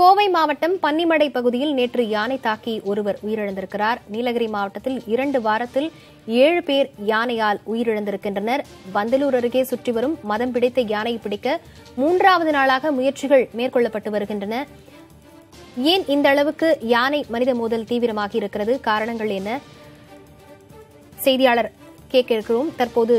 கோவை மாவட்டம் பன்னிமடை பகுதியில் நேற்று யானை தாக்கி ஒருவர் உயிரிழந்திருக்கிறார் நீலகிரி மாவட்டத்தில் இரண்டு வாரத்தில் ஏழு பேர் யானையால் உயிரிழந்திருக்கின்றனர் பந்தலூர் அருகே சுற்றி வரும் மதம் பிடித்த யானை பிடிக்க மூன்றாவது நாளாக முயற்சிகள் மேற்கொள்ளப்பட்டு வருகின்றன ஏன் இந்த அளவுக்கு யானை மனித மோதல் தீவிரமாகி இருக்கிறது காரணங்கள் என்ன செய்தியாளர் கேட்க இருக்கிறோம் தற்போது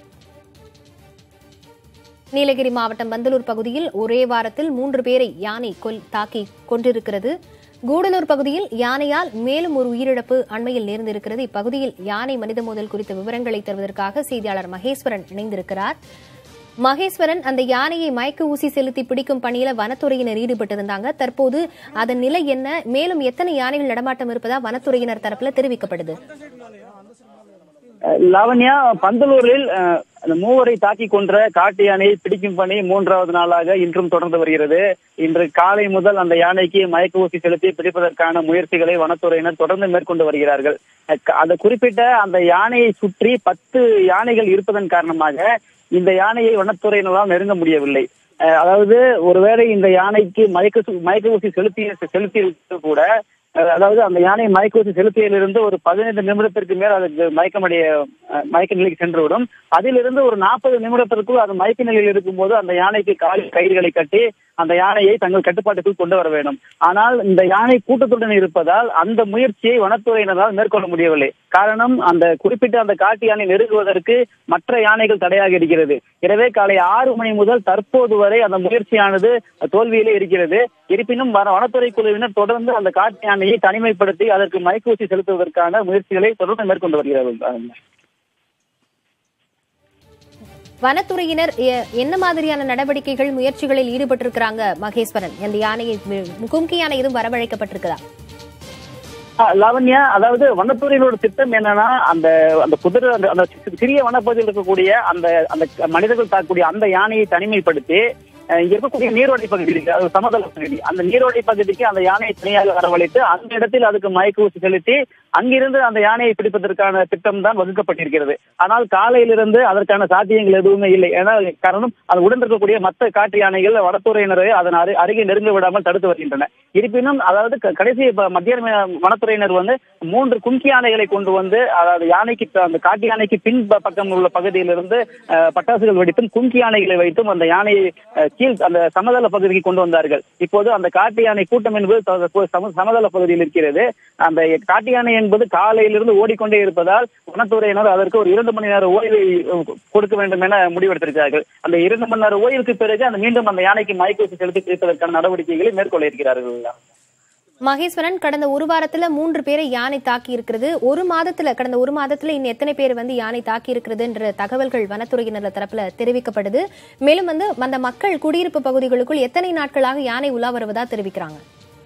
நீலகிரி மாவட்டம் பந்தலூர் பகுதியில் ஒரே வாரத்தில் மூன்று பேரை யானை கொல் தாக்கி கொண்டிருக்கிறது கூடலூர் பகுதியில் யானையால் மேலும் ஒரு உயிரிழப்பு அண்மையில் நேர்ந்திருக்கிறது இப்பகுதியில் யானை மனித மோதல் குறித்த விவரங்களை தருவதற்காக செய்தியாளர் மகேஸ்வரன் இணைந்திருக்கிறார் மகேஸ்வரன் அந்த யானையை மயக்க ஊசி செலுத்தி பிடிக்கும் பணியில வனத்துறையினர் ஈடுபட்டிருந்தாங்க தற்போது அதன் நிலை என்ன மேலும் எத்தனை யானைகள் நடமாட்டம் இருப்பதா வனத்துறையினர் தரப்புல தெரிவிக்கப்படுது அஹ் லாவண்யா பந்தலூரில் அஹ், அந்த மூவரை தாக்கி கொன்ற காட்டு யானையை பிடிக்கும் பணி மூன்றாவது நாளாக இன்றும் தொடர்ந்து வருகிறது இன்று காலை முதல் அந்த யானைக்கு மயக்க ஊசி செலுத்தி பிடிப்பதற்கான முயற்சிகளை வனத்துறையினர் தொடர்ந்து மேற்கொண்டு வருகிறார்கள் அஹ், க- அந்த குறிப்பிட்ட அந்த யானையை சுற்றி பத்து யானைகள் இருப்பதன் காரணமாக இந்த யானையை வனத்துறையினரால் நெருங்க முடியவில்லை அஹ், அதாவது ஒருவேளை இந்த யானைக்கு மயக்க சு- மயக்க ஊசி செலுத்தி செலுத்தி கூட அஹ் அதாவது அந்த யானை மயக்க ஊசி செலுத்தியிலிருந்து ஒரு பதினைந்து நிமிடத்திற்கு மேல் அதுக்கு மயக்கமடைய அஹ், மயக்க நிலைக்கு சென்றுவிடும் அதிலிருந்து ஒரு நாற்பது நிமிடத்திற்குள் அது மயக்க நிலையில் இருக்கும்போது அந்த யானைக்கு காலில் கயிறுகளை கட்டி அந்த யானையை தங்கள் கட்டுப்பாட்டுக்குள் கொண்டு வர வேண்டும் ஆனால் இந்த யானை கூட்டத்துடன் இருப்பதால் அந்த முயற்சியை வனத்துறையினரால் மேற்கொள்ள முடியவில்லை காரணம் அந்த குறிப்பிட்ட அந்த காட்டு யானை நெருங்குவதற்கு மற்ற யானைகள் தடையாக இருக்கிறது எனவே காலை ஆறு மணி முதல் தற்போது வரை அந்த முயற்சியானது தோல்வியிலே இருக்கிறது இருப்பினும் வன- வனத்துறை குழுவினர் தொடர்ந்து அந்த காட்டு யானையை தனிமைப்படுத்தி அதற்கு மயக்கூசி செலுத்துவதற்கான முயற்சிகளை தொடர்ந்து மேற்கொண்டு வருகிறார்கள் வனத்துறையினர் எ- என்ன மாதிரியான நடவடிக்கைகள் முயற்சிகளில் ஈடுபட்டிருக்கிறாங்க மகேஸ்வரன் அந்த யானையை கும்கி யானை எதுவும் வரவழைக்கப்பட்டிருக்குதா ஆ, லாவண்யா அதாவது வனத்துறையினோட திட்டம் என்னன்னா அந்த அந்த குதிரை அந்த அந்த சி- சிறிய வனப்பகுதியில் இருக்கக்கூடிய அந்த அந்த மனிதர்கள் தாக்கக்கூடிய அந்த யானையை தனிமைப்படுத்தி அஹ், இங்க இருக்கக்கூடிய நீரோடை பகுதி இருக்கு அது சமதள பகுதி அந்த நீரோடை பகுதிக்கு அந்த யானையை தனியாக வரவழைத்து அந்த இடத்தில் அதுக்கு மயக்க ஊசி செலுத்தி அங்கிருந்து அந்த யானையை பிடிப்பதற்கான திட்டம் தான் வகுக்கப்பட்டிருக்கிறது ஆனால் காலையிலிருந்து அதற்கான சாத்தியங்கள் எதுவுமே இல்லை ஏன்னா காரணம் அது உடன் இருக்கக்கூடிய மற்ற காட்டு யானைகள் வனத்துறையினரை அதன் அரு- அருகே நெருங்க விடாமல் தடுத்து வருகின்றன இருப்பினும் அதாவது க- கடைசி இப்ப மத்திய ம- வனத்துறையினர் வந்து மூன்று கும்கி யானைகளை கொண்டு வந்து அதாவது யானைக்கு ப- அந்த காட்டு யானைக்கு பின் ப- பக்கம் உள்ள பகுதியிலிருந்து அஹ், பட்டாசுகள் வெடித்தும் கும்கி யானைகளை வைத்தும் அந்த யானையை அஹ், கீழ் அந்த சமதள பகுதிக்கு கொண்டு வந்தார்கள் இப்போது அந்த காட்டு யானை கூட்டம் என்பது த- சம- சமதள பகுதியில் இருக்கிறது அந்த காட்டு யானை என்பது காலையிலிருந்து ஓடிக்கொண்டே இருப்பதால் வனத்துறையினர் அதற்கு ஒரு இரண்டு மணி நேர ஓய்வை அஹ், கொடுக்க வேண்டும் என முடிவெடுத்திருக்கிறார்கள் அந்த இரண்டு மணி நேர ஓய்வுக்கு பிறகு அந்த மீண்டும் அந்த யானைக்கு மயக்கூசி செலுத்தி பிடிப்பதற்கான நடவடிக்கைகளை மேற்கொள்ள இருக்கிறார்கள் மகேஸ்வரன் கடந்த ஒரு வாரத்துல மூன்று பேரை யானை தாக்கி இருக்கிறது ஒரு மாதத்துல கடந்த ஒரு மாதத்துல இன்னும் எத்தனை பேர் வந்து யானை தாக்கி இருக்கிறதுன்ற தகவல்கள் வனத்துறையினர் தரப்புல தெரிவிக்கப்படுது மேலும் வந்து அந்த மக்கள் குடியிருப்பு பகுதிகளுக்குள் எத்தனை நாட்களாக யானை உலா வருவதா தெரிவிக்கிறாங்க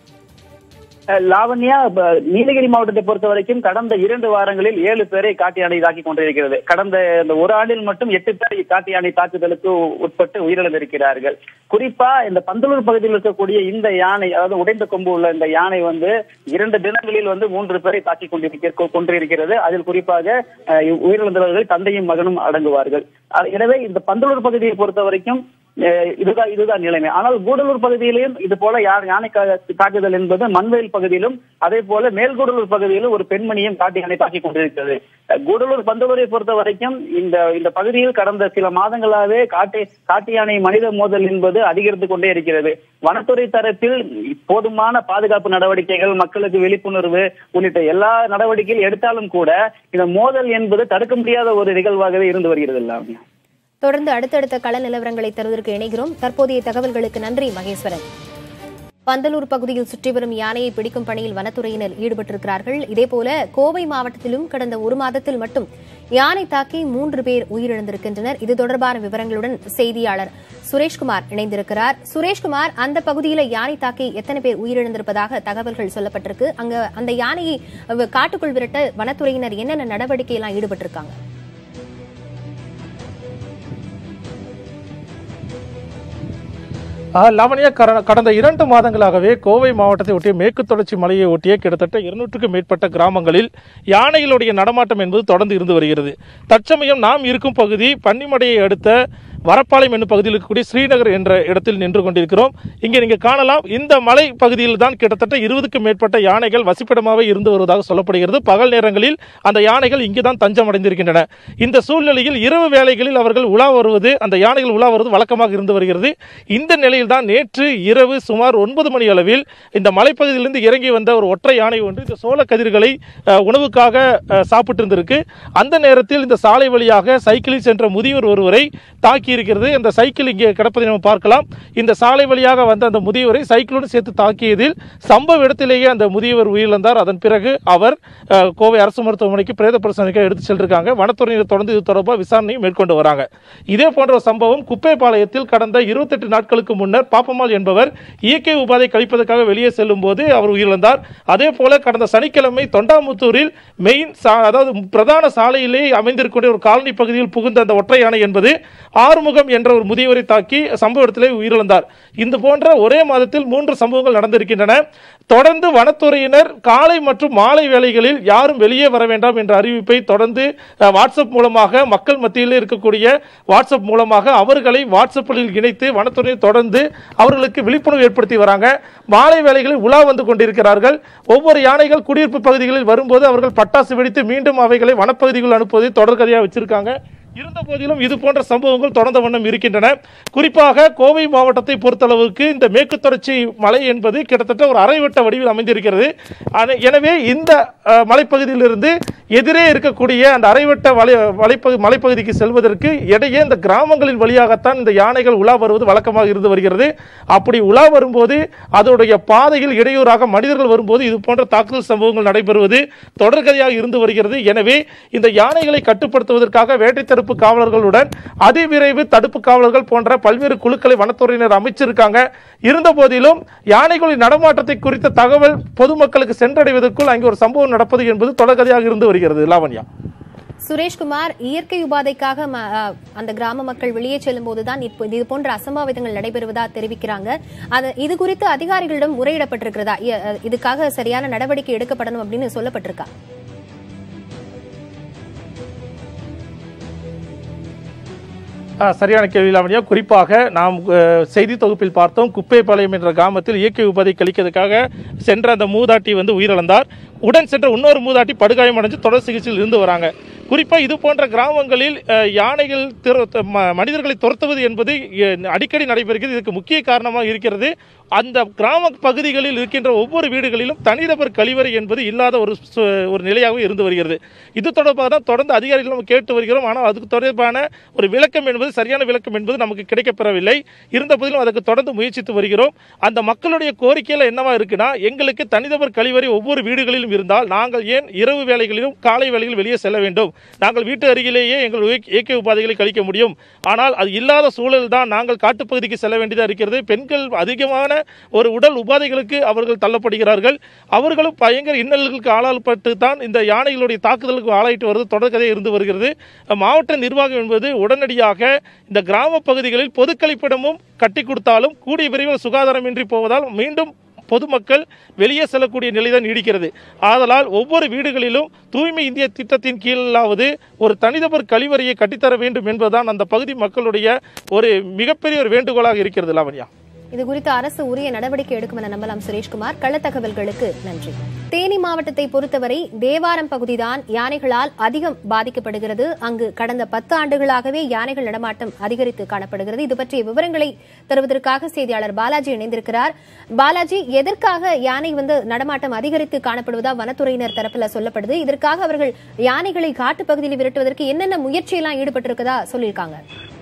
அஹ் லாவண்யா ப- நீலகிரி மாவட்டத்தை பொறுத்த வரைக்கும் கடந்த இரண்டு வாரங்களில் ஏழு பேரை காட்டு யானை தாக்கி கொண்டிருக்கிறது கடந்த இந்த ஒரு ஆண்டில் மட்டும் எட்டு பேர் காட்டு யானை தாக்குதலுக்கு உ- உட்பட்டு உயிரிழந்திருக்கிறார்கள் குறிப்பா இந்த பந்தலூர் பகுதியில் இருக்கக்கூடிய இந்த யானை அதாவது உடைந்த கொம்பு உள்ள இந்த யானை வந்து இரண்டு தினங்களில் வந்து மூன்று பேரை தாக்கி கொண்டிருக்க கொண்டிருக்கிறது அதில் குறிப்பாக அஹ், உயிரிழந்தவர்கள் தந்தையும் மகனும் அடங்குவார்கள் அஹ், எனவே இந்த பந்தலூர் பகுதியை பொறுத்த வரைக்கும் அஹ் இதுதான் இதுதான் நிலைமை ஆனால் கூடலூர் பகுதியிலையும் இது போல யா- யானை கா- தாக்குதல் என்பது மண்வயல் பகுதியிலும் அதே போல மேல்கூடலூர் பகுதியிலும் ஒரு பெண்மணியும் காட்டு யானை தாக்கி கொண்டிருக்கிறது அஹ் கூடலூர் பந்தலூரை பொறுத்த வரைக்கும் இந்த இந்த பகுதியில் கடந்த சில மாதங்களாகவே காட்டு காட்டு யானை மனித மோதல் என்பது அதிகரித்து கொண்டே இருக்கிறது வனத்துறை தரப்பில் போதுமான பாதுகாப்பு நடவடிக்கைகள் மக்களுக்கு விழிப்புணர்வு உள்ளிட்ட எல்லா நடவடிக்கைகள் எடுத்தாலும் கூட இந்த மோதல் என்பது தடுக்க முடியாத ஒரு நிகழ்வாகவே இருந்து வருகிறது எல்லாமே தொடர்ந்து அடுத்தடுத்த கள நிலவரங்களை தருவதற்கு இணைகிறோம் தற்போதைய தகவல்களுக்கு நன்றி மகேஸ்வரன் பந்தலூர் பகுதியில் சுற்றி வரும் யானையை பிடிக்கும் பணியில் வனத்துறையினர் ஈடுபட்டிருக்கிறார்கள் இதேபோல கோவை மாவட்டத்திலும் கடந்த ஒரு மாதத்தில் மட்டும் யானை தாக்கி மூன்று பேர் உயிரிழந்திருக்கின்றனர் இது தொடர்பான விவரங்களுடன் செய்தியாளர் சுரேஷ்குமார் இணைந்திருக்கிறார் சுரேஷ்குமார் அந்த பகுதியில யானை தாக்கி எத்தனை பேர் உயிரிழந்திருப்பதாக தகவல்கள் சொல்லப்பட்டிருக்கு அங்க அந்த யானையை அஹ், காட்டுக்குள் விரட்ட வனத்துறையினர் என்னென்ன நடவடிக்கையெல்லாம் ஈடுபட்டிருக்காங்க ஆ, லாவண்யா கர- கடந்த இரண்டு மாதங்களாகவே கோவை மாவட்டத்தை ஒட்டிய மேற்கு தொடர்ச்சி மலையை ஒட்டிய கிட்டத்தட்ட இருநூற்றுக்கும் மேற்பட்ட கிராமங்களில் யானைகளுடைய நடமாட்டம் என்பது தொடர்ந்து இருந்து வருகிறது தற்சமயம் நாம் இருக்கும் பகுதி பன்னிமடையை அடுத்த வரப்பாளையம் என்னும் பகுதியில் இருக்கக்கூடிய ஸ்ரீநகர் என்ற இடத்தில் நின்று கொண்டிருக்கிறோம் இங்கே நீங்க காணலாம் இந்த மலை பகுதியில் தான் கிட்டத்தட்ட இருபதுக்கும் மேற்பட்ட யானைகள் வசிப்பிடமாகவே இருந்து வருவதாக சொல்லப்படுகிறது பகல் நேரங்களில் அந்த யானைகள் இங்கே தான் தஞ்சம் அடைந்திருக்கின்றன இந்த சூழ்நிலையில் இரவு வேளைகளில் அவர்கள் உலா வருவது அந்த யானைகள் உலா வருவது வழக்கமாக இருந்து வருகிறது இந்த நிலையில் தான் நேற்று இரவு சுமார் ஒன்பது மணி அளவில் இந்த மலைப்பகுதியிலிருந்து இறங்கி வந்த ஒரு ஒற்றை யானை ஒன்று இந்த சோள கதிர்களை அஹ், உணவுக்காக அஹ், சாப்பிட்டு இருந்திருக்கு அந்த நேரத்தில் இந்த சாலை வழியாக சைக்கிளில் சென்ற முதியவர் ஒருவரை தாக்கி இருக்கிறது இந்த சைக்கிள் இங்கே கிடப்பதை நம்ம பார்க்கலாம் இந்த சாலை வழியாக வந்த அந்த முதியவரை சைக்கிளோடு சேர்த்து தாக்கியதில் சம்பவ இடத்திலேயே அந்த முதியவர் உயிரிழந்தார் அதன் பிறகு அவர் அஹ், கோவை அரசு மருத்துவமனைக்கு பிரேத பரிசோதனைக்கு எடுத்து சென்றிருக்காங்க வனத்துறையினர் தொடர்ந்து இது தொடர்பாக விசாரணையும் மேற்கொண்டு வராங்க இதே போன்ற ஒரு சம்பவம் குப்பைப்பாளையத்தில் கடந்த இருபத்தெட்டு நாட்களுக்கு முன்னர் பாப்பம்மாள் என்பவர் இயற்கை உபாதை கழிப்பதற்காக வெளியே செல்லும் போது அவர் உயிரிழந்தார் அதே போல கடந்த சனிக்கிழமை தொண்டாமுத்தூரில் மெயின் சா- அதாவது பிரதான சாலையிலே அமைந்திருக்கக்கூடிய ஒரு காலனி பகுதியில் புகுந்த அந்த ஒற்றை யானை என்பது ஆறுமுகம் என்ற ஒரு முதியவரை தாக்கி சம்பவ இடத்திலே உயிரிழந்தார் இந்த போன்ற ஒரே மாதத்தில் மூன்று சம்பவங்கள் நடந்திருக்கின்றன தொடர்ந்து வனத்துறையினர் காலை மற்றும் மாலை வேளைகளில் யாரும் வெளியே வர வேண்டாம் என்ற அறிவிப்பை தொடர்ந்து அஹ், வாட்ஸ்அப் மூலமாக மக்கள் மத்தியில் இருக்கக்கூடிய வாட்ஸ்அப் மூலமாக அவர்களை வாட்ஸ்அப்பில் இணைத்து வனத்துறையினர் தொடர்ந்து அவர்களுக்கு விழிப்புணர்வு ஏற்படுத்தி வராங்க மாலை வேளைகளில் உலா வந்து கொண்டிருக்கிறார்கள் ஒவ்வொரு யானைகள் குடியிருப்பு பகுதிகளில் வரும்போது அவர்கள் பட்டாசு வெடித்து மீண்டும் அவைகளை வனப்பகுதிகள் அனுப்புவதை தொடர்கதையாக வச்சிருக்காங்க இருந்த போதிலும் இது போன்ற சம்பவங்கள் தொடர்ந்த வண்ணம் இருக்கின்றன குறிப்பாக கோவை மாவட்டத்தை பொறுத்தளவுக்கு இந்த மேற்கு தொடர்ச்சி மலை என்பது கிட்டத்தட்ட ஒரு அரைவட்ட வடிவில் அமைந்திருக்கிறது ஆன- எனவே இந்த அஹ், மலைப்பகுதியிலிருந்து எதிரே இருக்கக்கூடிய அந்த அரைவட்ட வலை வலைப்பகு மலைப்பகுதிக்கு செல்வதற்கு இடையே இந்த கிராமங்களின் வழியாகத்தான் இந்த யானைகள் உலா வருவது வழக்கமாக இருந்து வருகிறது அப்படி உலா வரும்போது அதனுடைய பாதையில் இடையூறாக மனிதர்கள் வரும்போது இது போன்ற தாக்குதல் சம்பவங்கள் நடைபெறுவது தொடர்கதையாக இருந்து வருகிறது எனவே இந்த யானைகளை கட்டுப்படுத்துவதற்காக வேட்டை தடுப்பு காவலர்களுடன் அதிவிரைவு தடுப்பு காவலர்கள் போன்ற பல்வேறு குழுக்களை வனத்துறையினர் அமைச்சிருக்காங்க இருந்த போதிலும் யானைகளின் நடமாட்டத்தை குறித்த தகவல் பொதுமக்களுக்கு சென்றடைவதற்குள் அங்கே ஒரு சம்பவம் நடப்பது என்பது தொடர்கதையாக இருந்து வருகிறது லாவண்யா சுரேஷ்குமார் இயற்கை உபாதைக்காக ம- அ, அந்த கிராம மக்கள் வெளியே செல்லும் போதுதான் இப்போ இது போன்ற அசம்பாவிதங்கள் நடைபெறுவதா தெரிவிக்கிறாங்க அது இது குறித்து அதிகாரிகளிடம் முறையிடப்பட்டிருக்கிறதா இ- அ, இதுக்காக சரியான நடவடிக்கை எடுக்கப்படணும் அப்படின்னு சொல்லப்பட்டிருக்கா ஆ, சரியான கேள்வி லாவண்யா குறிப்பாக நாம் அஹ், செய்தி தொகுப்பில் பார்த்தோம் குப்பைப்பாளையம் என்ற கிராமத்தில் இயற்கை உபாதை கழிக்கிறதுக்காக சென்ற அந்த மூதாட்டி வந்து உயிரிழந்தார் உடன் சென்ற இன்னொரு மூதாட்டி படுகாயமடைஞ்சு தொடர் சிகிச்சையில் இருந்து வராங்க குறிப்பாக இது போன்ற கிராமங்களில் அஹ், யானைகள் திரு- ம- மனிதர்களை துரத்துவது என்பது அஹ், அடிக்கடி நடைபெறுகிறது இதுக்கு முக்கிய காரணமாக இருக்கிறது அந்த கிராம பகுதிகளில் இருக்கின்ற ஒவ்வொரு வீடுகளிலும் தனிநபர் கழிவறை என்பது இல்லாத ஒரு சு- ஒரு நிலையாகவே இருந்து வருகிறது இது தொடர்பாக தான் தொடர்ந்து அதிகாரிகள் நம்ம கேட்டு வருகிறோம் ஆனால் அதுக்கு தொடர்பான ஒரு விளக்கம் என்பது சரியான விளக்கம் என்பது நமக்கு கிடைக்கப்பெறவில்லை இருந்த போதிலும் அதற்கு தொடர்ந்து முயற்சித்து வருகிறோம் அந்த மக்களுடைய கோரிக்கையில் என்னவா இருக்குன்னா எங்களுக்கு தனிநபர் கழிவறை ஒவ்வொரு வீடுகளிலும் இருந்தால் நாங்கள் ஏன் இரவு வேளைகளிலும் காலை வேளைகளில் வெளியே செல்ல வேண்டும் நாங்கள் வீட்டு அருகிலேயே எங்கள் இயற்கை- இயற்கை உபாதைகளை கழிக்க முடியும் ஆனால் அது இல்லாத சூழல் தான் நாங்கள் காட்டுப்பகுதிக்கு செல்ல வேண்டியதாக இருக்கிறது பெண்கள் அதிகமான ஒரு உடல் உபாதைகளுக்கு அவர்கள் தள்ளப்படுகிறார்கள் அவர்களும் பயங்கர இன்னல்களுக்கு ஆளாப்பட்டு தான் இந்த யானைகளுடைய தாக்குதலுக்கு ஆளாயிட்டு வருவது தொடர்கதை இருந்து வருகிறது மாவட்ட நிர்வாகம் என்பது உடனடியாக இந்த கிராம பகுதிகளில் பொது கழிப்பிடமும் கட்டி கொடுத்தாலும் கூடிய விரைவில் சுகாதாரமின்றி போவதால் மீண்டும் பொதுமக்கள் வெளியே செல்லக்கூடிய நிலைதான் நீடிக்கிறது ஆதலால் ஒவ்வொரு வீடுகளிலும் தூய்மை இந்திய திட்டத்தின் கீழாவது ஒரு தனிநபர் கழிவறையை கட்டித்தர வேண்டும் என்பதுதான் அந்த பகுதி மக்களுடைய ஒரு மிகப்பெரிய ஒரு வேண்டுகோளாக இருக்கிறது லாவண்யா இது குறித்து அரசு உரிய நடவடிக்கை எடுக்கும் என நம்பலாம் சுரேஷ்குமார் கள தகவல்களுக்கு நன்றி தேனி மாவட்டத்தை பொறுத்தவரை தேவாரம் பகுதிதான் யானைகளால் அதிகம் பாதிக்கப்படுகிறது அங்கு கடந்த பத்து ஆண்டுகளாகவே யானைகள் நடமாட்டம் அதிகரித்து காணப்படுகிறது இது பற்றிய விவரங்களை தருவதற்காக செய்தியாளர் பாலாஜி இணைந்திருக்கிறார் பாலாஜி எதற்காக யானை வந்து நடமாட்டம் அதிகரித்து காணப்படுவதா வனத்துறையினர் தரப்புல சொல்லப்படுது இதற்காக அவர்கள் யானைகளை காட்டுப் பகுதியில் விரட்டுவதற்கு என்னென்ன முயற்சியெல்லாம் ஈடுபட்டிருக்கதா சொல்லியிருக்காங்க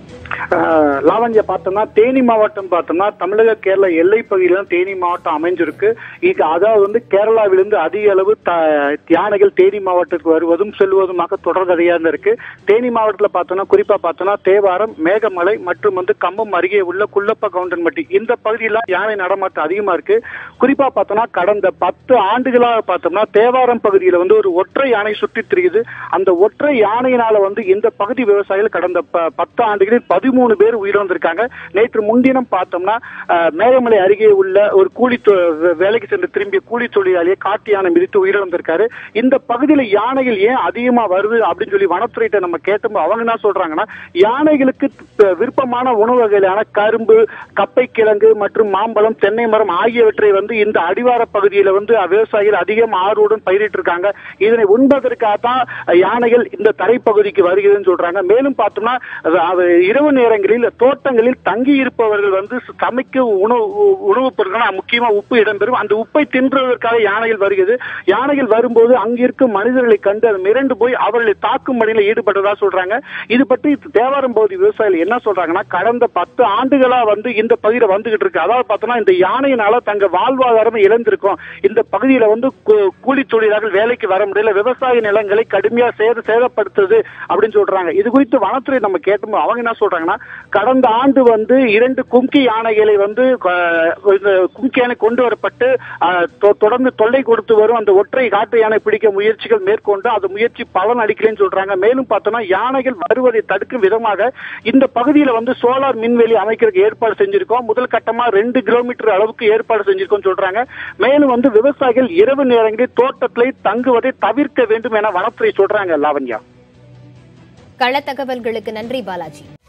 ஆஹ் லாவண்யா பார்த்தோம்னா தேனி மாவட்டம் பார்த்தோம்னா தமிழக கேரள எல்லை பகுதியில தான் தேனி மாவட்டம் அமைஞ்சிருக்கு இது அதாவது வந்து கேரளாவிலிருந்து அதிக அளவு த- யானைகள் தேனி மாவட்டத்துக்கு வருவதும் செல்வதுமாக தொடர்கதையா தான் இருக்கு தேனி மாவட்டத்துல பார்த்தோம்னா குறிப்பா பார்த்தோம்னா தேவாரம் மேகமலை மற்றும் வந்து கம்பம் அருகே உள்ள குள்ளப்ப கவுண்டன்பட்டி இந்த பகுதியில யானை நடமாட்டம் அதிகமா இருக்கு குறிப்பா பார்த்தோம்னா கடந்த பத்து ஆண்டுகளாக பார்த்தோம்னா தேவாரம் பகுதியில வந்து ஒரு ஒற்றை யானை சுற்றி திரியுது அந்த ஒற்றை யானையினால வந்து இந்த பகுதி விவசாயிகள் கடந்த ப- பத்து ஆண்டுகளில் பதிமூணு பேர் உயிரிழந்திருக்காங்க நேற்று முன்தினம் பார்த்தோம்னா அஹ், மேகமலை அருகே உள்ள ஒரு கூலி தொ- வே- வேலைக்கு சென்று திரும்பிய கூலி தொழிலாளியை காட்டு யானை மிதித்து உயிரிழந்திருக்காரு இந்த பகுதியில யானைகள் ஏன் அதிகமா வருது அப்படின்னு சொல்லி வனத்துறையிட்ட நம்ம கேட்டோம் அவங்க என்ன சொல்றாங்கன்னா யானைகளுக்கு த- விருப்பமான உணவு வகைகளான கரும்பு கப்பைக்கிழங்கு மற்றும் மாம்பழம் தென்னை மரம் ஆகியவற்றை வந்து இந்த அடிவார பகுதியில வந்து விவசாயிகள் அதிகம் ஆர்வத்துடன் பயிரிட்டு இருக்காங்க இதனை உண்பதற்காக தான் யானைகள் இந்த தரைப்பகுதிக்கு வருகிறதுன்னு சொல்றாங்க மேலும் பார்த்தோம்னா அது- அது இரவு நேரங்களில் தோட்டங்களில் தங்கி இருப்பவர்கள் வந்து சமைக்க உணவு உணவுப் பொருட்கள் முக்கியமா உப்பு இடம்பெறும் அந்த உப்பை தின்றதற்காக யானைகள் வருகிறது யானைகள் வரும்போது அங்க இருக்கும் மனிதர்களை கண்டு அது மிரண்டு போய் அவர்களை தாக்கும் பணியில ஈடுபட்டதா சொல்றாங்க இது பற்றி தேவாரம் பகுதி விவசாயிகள் என்ன சொல்றாங்கன்னா கடந்த பத்து ஆண்டுகளா வந்து இந்த பகுதியில வந்துகிட்டு இருக்கு அதாவது பார்த்தோம்னா இந்த யானையினால தங்க வாழ்வாதாரம் இழந்திருக்கும் இந்த பகுதியில வந்து கூ- கூலி தொழிலாளர்கள் வேலைக்கு வர முடியல விவசாய நிலங்களை கடுமையா சேத சேதப்படுத்துது அப்படின்னு சொல்றாங்க இது குறித்து வனத்துறை நம்ம கேட்டோம் அவங்க என்ன சொல்றாங்கன்னா கடந்த ஆண்டு வந்து இரண்டு கும்கி யானைகளை வந்து அஹ், இந்த கும்கி யானை கொண்டு வரப்பட்டு அஹ், தொ- தொடர்ந்து தொல்லை கொடுத்து வரும் அந்த ஒற்றை காட்டு யானை பிடிக்க முயற்சிகள் மேற்கொண்டு அந்த முயற்சி பலன் அளிக்கலன்னு சொல்றாங்க மேலும் பார்த்தோம்னா யானைகள் வருவதை தடுக்கும் விதமாக இந்த பகுதியில வந்து சோலார் மின்வெளி அமைக்கிறதுக்கு ஏற்பாடு செஞ்சிருக்கோம் முதல் கட்டமா ரெண்டு கிலோமீட்டர் அளவுக்கு ஏற்பாடு செஞ்சிருக்கோம் சொல்றாங்க மேலும் வந்து விவசாயிகள் இரவு நேரங்களில் தோட்டத்திலே தங்குவதை தவிர்க்க வேண்டும் என வனத்துறை சொல்றாங்க லாவண்யா கள தகவல்களுக்கு நன்றி பாலாஜி